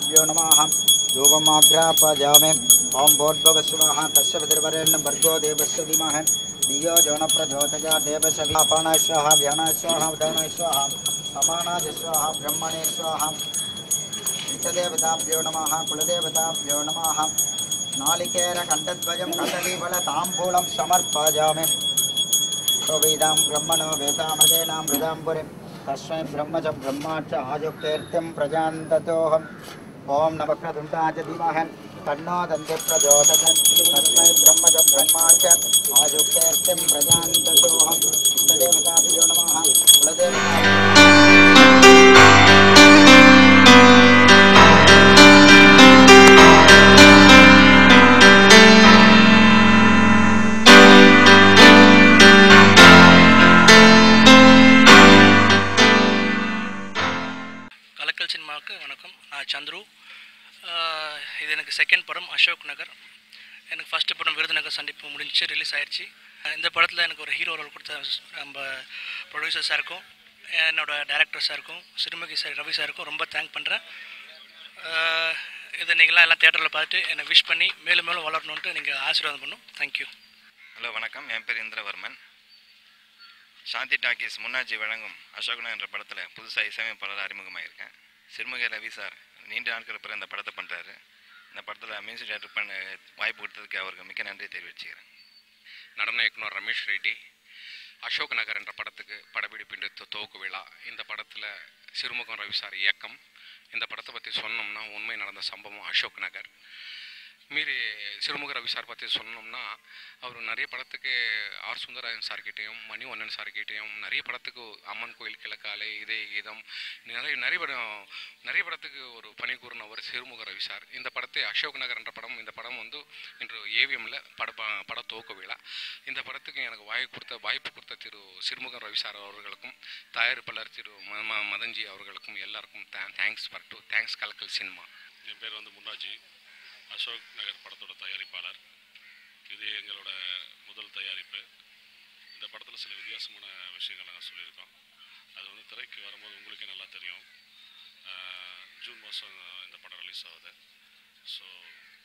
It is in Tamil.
देवताभ्यो नमः धूपमाग्रापजामे ॐ भोद्भवस्वः तस्य पितृवरेण्यं भर्गो देवस्य धीमहि धियो जो न प्रचोदया देवशविपाण स्वाहा व्याण स्वाहा उदान स्वाहा समानाज स्वाहा ब्रह्मणे स्वाहा इष्टदेवताभ्यो नमः कुलदेवताभ्यो नमः नालिकेरकण्ठद्वयं कदलीफलताम्बूलं समर्पयामि वेदां ब्रह्मणो वेदामृतेनां मृदाम्बुरिं तस्मै ब्रह्म च ब्रह्मा च आयुक्तेर्तिं प्रजां दतोऽहम् ॐ नवक्रतुण्डाय धीमहि तन्नो दन्ते प्रचोदयत् तस्मै ब्रह्म च ब्रह्मा च आयुक्तेर्तिं प्रजां दतोऽहम् इष्टदेवताभ्यो नमः कुलदेवताभ्यो கலக்கல் சினிமாவுக்கு வணக்கம் நான் சந்துரு ஆஹ் இது எனக்கு செகண்ட் படம் அசோக் நகர் எனக்கு ஃபஸ்ட்டு படம் விருதுநகர் சந்திப்பு முடிஞ்சு ரிலீஸ் ஆயிடுச்சு அஹ் இந்த படத்தில் எனக்கு ஒரு ஹீரோ ரோல் கொடுத்த நம்ம ப்ரொடியூசர் சாருக்கும் என்னோட டேரக்டர் சாருக்கும் சிறுமுகி சார் ரவி சாருக்கும் ரொம்ப தேங்க் பண்ணுறேன் இதை நீங்களாம் எல்லாம் தேட்டரில் பார்த்துட்டு என்னை விஷ் பண்ணி மேலும் மேலும் வளரணுன்ட்டு நீங்கள் ஆசீர்வாதம் பண்ணும் தேங்க்யூ ஹலோ வணக்கம் என் பேர் இந்திரவர்மன் சாந்தி டாக்கீஸ் முன்னாஜி வழங்கும் அசோகனா என்ற படத்தில் புதுசாக இசையமைப்பாளர் அறிமுகமாயிருக்கேன் சிறுமுகை ரவி சார் நீண்ட நாட்கள் பிறகு இந்த படத்தை பண்ணுறாரு இந்த படத்தில் மியூசிக் டேரக்டர் பண்ண வாய்ப்பு கொடுத்ததுக்கு அவருக்கு மிக்க நன்றி தெரிவிச்சுக்கிறேன் நடன இயக்குனர் ரமேஷ் ரெட்டி அசோக் நகர் என்ற படத்துக்கு படப்பிடிப்பு இன்று துவ- துவக்கு விழா இந்த படத்தில் சிறுமுகம் ரவிசார் இயக்கம் இந்த படத்தை பற்றி சொன்னோம்னா உண்மை நடந்த சம்பவம் அசோக் நகர் மீறி சிறுமுக ரவிசார் பற்றி சொன்னோம்னா அவர் நிறைய படத்துக்கு ஆர் சுந்தரராஜன் சார்கிட்டையும் மணிவண்ணன் சார்கிட்டையும் நிறைய படத்துக்கு அம்மன் கோயில் கிழக்காலை இதே கீதம் நிறைய நிறைய படம் நிறைய படத்துக்கு ஒரு பணி கூறினவர் சிறுமுக ரவி சார் இந்த படத்தை அசோக் நகர் என்ற படம் இந்த படம் வந்து இன்று ஏவிஎம்ல பட ப- பட துவக்க விழா இந்த படத்துக்கு எனக்கு வாய்ப்பு கொடுத்த வாய்ப்பு கொடுத்த திரு சிறுமுகம் ரவி சார் அவர்களுக்கும் தயாரிப்பாளர் திரு ம- ம- மதன்ஜி அவர்களுக்கும் எல்லாருக்கும் thanks for to thanks Kalakkal cinema என் பேர் வந்து முன்னாஜி அசோக் நகர் படத்தோட தயாரிப்பாளர் இது எங்களோட முதல் தயாரிப்பு இந்த படத்தில் சில வித்தியாசமான விஷயங்கள் நாங்கள் சொல்லியிருக்கோம் அது வந்து திரைக்கு வரும்போது உங்களுக்கே நல்லா தெரியும் ஆஹ் ஜூன் மாதம் இந்த படம் ரிலீஸ் ஆகுது ஸோ